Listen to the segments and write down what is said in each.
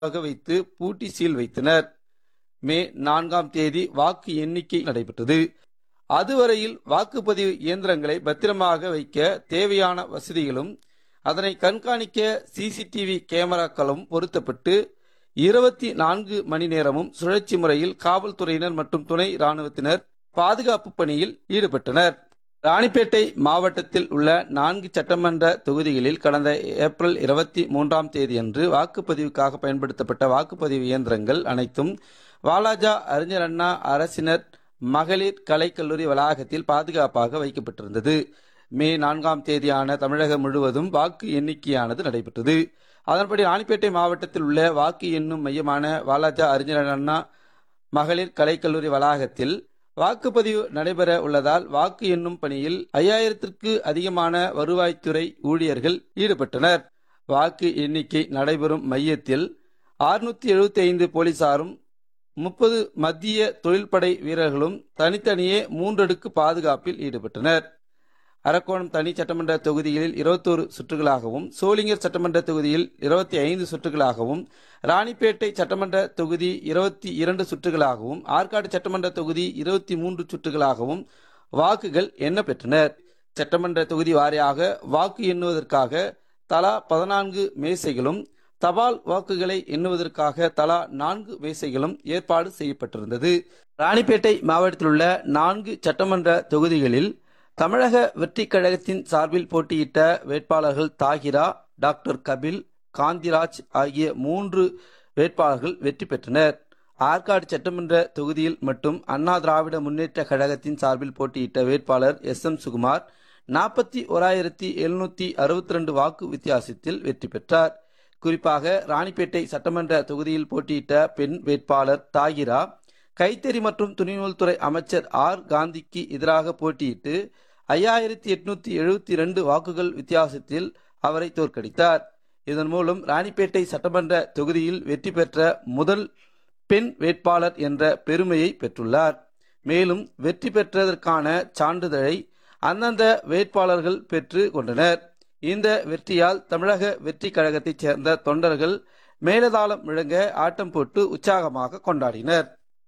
வைத்து பூட்டி சீல் வைத்தனர் மே நான்காம் தேதி வாக்கு எண்ணிக்கை நடைபெற்றது அதுவரையில் வாக்குப்பதிவு இயந்திரங்களை பத்திரமாக வைக்க தேவையான வசதிகளும் அதனை கண்காணிக்க சிசிடிவி கேமராக்களும் பொருத்தப்பட்டு இருபத்தி நான்கு மணி நேரமும் சுழற்சி முறையில் காவல்துறையினர் மற்றும் துணை ராணுவத்தினர் பாதுகாப்பு பணியில் ஈடுபட்டனர் ராணிப்பேட்டை மாவட்டத்தில் உள்ள நான்கு சட்டமன்ற தொகுதிகளில் கடந்த ஏப்ரல் இருபத்தி மூன்றாம் தேதியன்று வாக்குப்பதிவுக்காக பயன்படுத்தப்பட்ட வாக்குப்பதிவு இயந்திரங்கள் அனைத்தும் வாலாஜா அறிஞர் அண்ணா அரசினர் மகளிர் கலைக்கல்லூரி வளாகத்தில் பாதுகாப்பாக வைக்கப்பட்டிருந்தது மே நான்காம் தேதியான தமிழகம் முழுவதும் வாக்கு எண்ணிக்கையானது நடைபெற்றது அதன்படி ராணிப்பேட்டை மாவட்டத்தில் உள்ள வாக்கு எண்ணும் மையமான வாலாஜா அறிஞர் அண்ணா மகளிர் கலைக்கல்லூரி வளாகத்தில் வாக்குப்பதிவு நடைபெற உள்ளதால் வாக்கு எண்ணும் பணியில் ஐயாயிரத்திற்கு அதிகமான வருவாய்த்துறை ஊழியர்கள் ஈடுபட்டனர் வாக்கு எண்ணிக்கை நடைபெறும் மையத்தில் அறுநூத்தி எழுபத்தி ஐந்து போலீசாரும் முப்பது மத்திய தொழில்படை வீரர்களும் தனித்தனியே மூன்றடுக்கு பாதுகாப்பில் ஈடுபட்டனர் அரக்கோணம் தனி சட்டமன்ற தொகுதிகளில் இருபத்தோரு சுற்றுகளாகவும் சோளிங்கர் சட்டமன்ற தொகுதியில் இருபத்தி ஐந்து சுற்றுகளாகவும் ராணிப்பேட்டை சட்டமன்ற தொகுதி இருபத்தி இரண்டு சுற்றுகளாகவும் ஆற்காடு சட்டமன்ற தொகுதி இருபத்தி மூன்று சுற்றுகளாகவும் வாக்குகள் எண்ணப்பெற்றனர் சட்டமன்ற தொகுதி வாரியாக வாக்கு எண்ணுவதற்காக தலா பதினான்கு மேசைகளும் தபால் வாக்குகளை எண்ணுவதற்காக தலா நான்கு மேசைகளும் ஏற்பாடு செய்யப்பட்டிருந்தது ராணிப்பேட்டை மாவட்டத்தில் உள்ள நான்கு சட்டமன்ற தொகுதிகளில் தமிழக வெற்றி கழகத்தின் சார்பில் போட்டியிட்ட வேட்பாளர்கள் தாகிரா டாக்டர் கபில் காந்திராஜ் ஆகிய மூன்று வேட்பாளர்கள் வெற்றி பெற்றனர் ஆற்காடு சட்டமன்ற தொகுதியில் மட்டும் அண்ணா திராவிட முன்னேற்ற கழகத்தின் சார்பில் போட்டியிட்ட வேட்பாளர் எஸ் எம் சுகுமார் நாற்பத்தி ஓராயிரத்தி எழுநூத்தி அறுபத்தி ரெண்டு வாக்கு வித்தியாசத்தில் வெற்றி பெற்றார் குறிப்பாக ராணிப்பேட்டை சட்டமன்ற தொகுதியில் போட்டியிட்ட பெண் வேட்பாளர் தாகிரா கைத்தறி மற்றும் துணிநூல்துறை அமைச்சர் ஆர் காந்திக்கு எதிராக போட்டியிட்டு ஐயாயிரத்தி எட்நூத்தி எழுபத்தி இரண்டு வாக்குகள் வித்தியாசத்தில் அவரை தோற்கடித்தார் இதன் மூலம் ராணிப்பேட்டை சட்டமன்ற தொகுதியில் வெற்றி பெற்ற முதல் பெண் வேட்பாளர் என்ற பெருமையை பெற்றுள்ளார் மேலும் வெற்றி பெற்றதற்கான சான்றிதழை அந்தந்த வேட்பாளர்கள் பெற்று கொண்டனர் இந்த வெற்றியால் தமிழக வெற்றி கழகத்தைச் சேர்ந்த தொண்டர்கள் மேலதாளம் முழங்க ஆட்டம் போட்டு உற்சாகமாக கொண்டாடினர்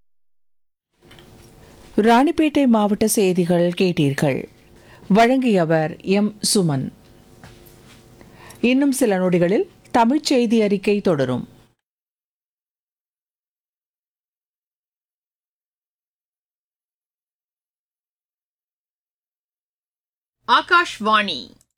ராணிப்பேட்டை மாவட்ட செய்திகள் கேட்டீர்கள் வழங்கியவர் எம் சுமன் இன்னும் சில நொடிகளில் தமிழ்ச் செய்தி அறிக்கை தொடரும் ஆகாஷ்வாணி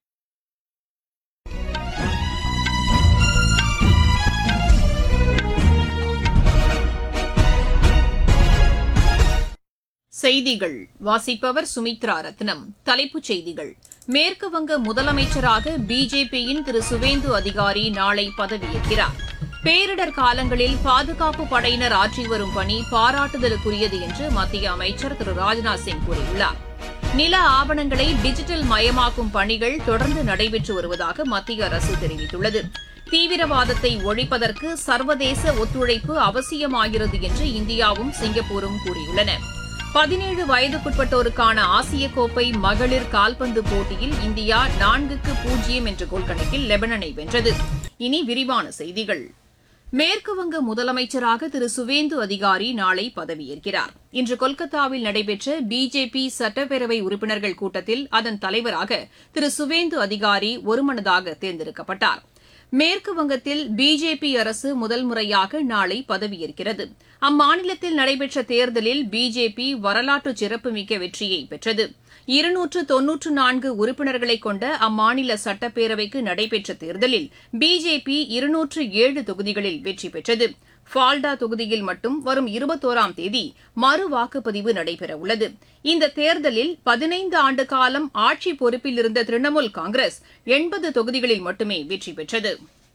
செய்திகள் வாசிப்பவர் சுமித்ரா ரத்னம் தலைப்புச் செய்திகள் மேற்கு வங்க முதலமைச்சராக பிஜேபியின் திரு சுவேந்து அதிகாரி நாளை பதவியேற்கிறார் பேரிடர் காலங்களில் பாதுகாப்பு படையினர் ஆற்றி வரும் பணி பாராட்டுதலுக்குரியது என்று மத்திய அமைச்சர் திரு ராஜ்நாத் சிங் கூறியுள்ளார் நில ஆவணங்களை டிஜிட்டல் மயமாக்கும் பணிகள் தொடர்ந்து நடைபெற்று வருவதாக மத்திய அரசு தெரிவித்துள்ளது தீவிரவாதத்தை ஒழிப்பதற்கு சர்வதேச ஒத்துழைப்பு அவசியமாகிறது என்று இந்தியாவும் சிங்கப்பூரும் கூறியுள்ளன பதினேழு வயதுக்குட்பட்டோருக்கான ஆசிய கோப்பை மகளிர் கால்பந்து போட்டியில் இந்தியா நான்குக்கு பூஜ்ஜியம் என்ற கோல் கணக்கில் லெபனனை வென்றது இனி விரிவான செய்திகள் மேற்குவங்க முதலமைச்சராக திரு சுவேந்து அதிகாரி நாளை பதவியேற்கிறார் இன்று கொல்கத்தாவில் நடைபெற்ற பிஜேபி சட்டப்பேரவை உறுப்பினர்கள் கூட்டத்தில் அதன் தலைவராக திரு சுவேந்து அதிகாரி ஒருமனதாக தேர்ந்தெடுக்கப்பட்டார் மேற்கு வங்கத்தில் பிஜேபி அரசு முதல் முறையாக நாளை பதவியேற்கிறது அம்மாநிலத்தில் நடைபெற்ற தேர்தலில் பிஜேபி வரலாற்று சிறப்புமிக்க வெற்றியை பெற்றது இருநூற்று தொன்னூற்று நான்கு உறுப்பினர்களை கொண்ட அம்மாநில சட்டப்பேரவைக்கு நடைபெற்ற தேர்தலில் பிஜேபி இருநூற்று ஏழு தொகுதிகளில் வெற்றி பெற்றது ஃபால்டா தொகுதியில் மட்டும் வரும் இருபத்தோராம் தேதி மறு வாக்குப்பதிவு நடைபெறவுள்ளது இந்த தேர்தலில் பதினைந்து ஆண்டு காலம் ஆட்சி பொறுப்பில் இருந்த திரிணாமுல் காங்கிரஸ் எண்பது தொகுதிகளில் மட்டுமே வெற்றி பெற்றது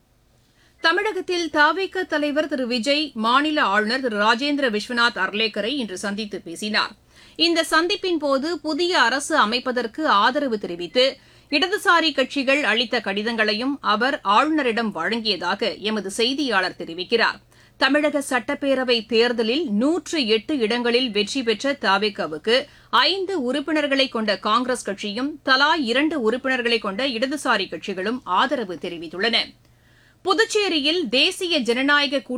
தமிழகத்தில் தவிக தலைவர் திரு விஜய் மாநில ஆளுநர் திரு ராஜேந்திர விஸ்வநாத் அர்லேக்கரை இன்று சந்தித்து பேசினார் இந்த சந்திப்பின் போது புதிய அரசு அமைப்பதற்கு ஆதரவு தெரிவித்து இடதுசாரி கட்சிகள் அளித்த கடிதங்களையும் அவர் ஆளுநரிடம் வழங்கியதாக எமது செய்தியாளர் தெரிவிக்கிறார் தமிழக சட்டப்பேரவை தேர்தலில் நூற்று எட்டு இடங்களில் வெற்றி பெற்ற தவிகவுக்கு ஐந்து உறுப்பினர்களை கொண்ட காங்கிரஸ் கட்சியும் தலா இரண்டு உறுப்பினர்களை கொண்ட இடதுசாரி கட்சிகளும் ஆதரவு தெரிவித்துள்ளன புதுச்சேரியில் தேசிய ஜனநாயக